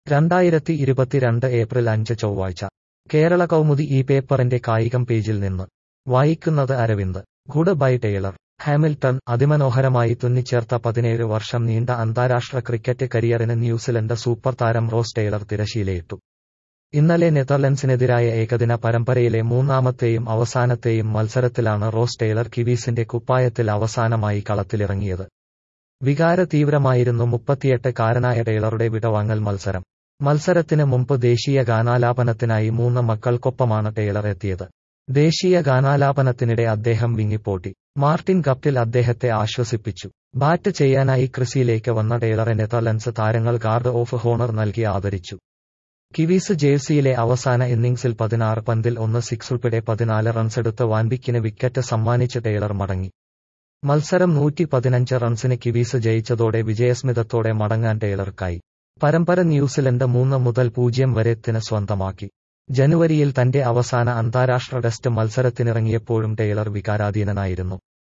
രണ്ടായിരത്തി ഇരുപത്തിരണ്ട് ഏപ്രിൽ അഞ്ച് ചൊവ്വാഴ്ച കേരള കൗമുദി ഈ പേപ്പറിന്റെ കായികം പേജിൽ നിന്ന് വായിക്കുന്നത് Aravind goodbye Taylor Hamilton അതിമനോഹരമായി തുന്നിച്ചേർത്ത പതിനേഴ് വർഷം നീണ്ട അന്താരാഷ്ട്ര ക്രിക്കറ്റ് കരിയറിന് ന്യൂസിലൻഡ് സൂപ്പർ താരം റോസ് ടൈലർ തിരശീലയിട്ടു ഇന്നലെ നെതർലൻഡ്സിനെതിരായ ഏകദിന പരമ്പരയിലെ മൂന്നാമത്തെയും അവസാനത്തെയും മത്സരത്തിലാണ് റോസ് ടൈലർ കിവീസിന്റെ കുപ്പായത്തിൽ അവസാനമായി കളത്തിലിറങ്ങിയത് വികാര തീവ്രമായിരുന്നു മുപ്പത്തിയെട്ട് കാരനായ ടൈലറുടെ വിടവാങ്ങൽ മത്സരം മത്സരത്തിന് മുമ്പ് ദേശീയ ഗാനാലാപനത്തിനായി മൂന്ന് മക്കൾക്കൊപ്പമാണ് ടൈലർ എത്തിയത് ദേശീയ ഗാനാലാപനത്തിനിടെ അദ്ദേഹം വിങ്ങിപ്പോട്ടി മാർട്ടിൻ കപ്പിൽ അദ്ദേഹത്തെ ആശ്വസിപ്പിച്ചു ബാറ്റ് ചെയ്യാനായി ക്രിസിയിലേക്ക് വന്ന ടൈലറെ നെതർലൻഡ്സ് താരങ്ങൾ ഗാർഡ് ഓഫ് ഹോണർ നൽകി ആദരിച്ചു കിവീസ് ജേഴ്സിയിലെ അവസാന ഇന്നിംഗ്സിൽ പതിനാറ് പന്തിൽ ഒന്ന് സിക്സ് ഉൾപ്പെടെ പതിനാല് റൺസെടുത്ത് വാൻവിക്കിന് വിക്കറ്റ് സമ്മാനിച്ച് ടൈലർ മടങ്ങി മത്സരം നൂറ്റി പതിനഞ്ച് റൺസിന് കിവീസ് ജയിച്ചതോടെ വിജയസ്മിതത്തോടെ മടങ്ങാൻ ടൈലർക്കായി പരമ്പര ന്യൂസിലൻഡ് മൂന്ന് മുതൽ പൂജ്യം വരെ ത്തിന് സ്വന്തമാക്കി ജനുവരിയിൽ തന്റെ അവസാന അന്താരാഷ്ട്ര ടെസ്റ്റ് മത്സരത്തിനിറങ്ങിയപ്പോഴും ടൈലർ വികാരാധീനനായിരുന്നു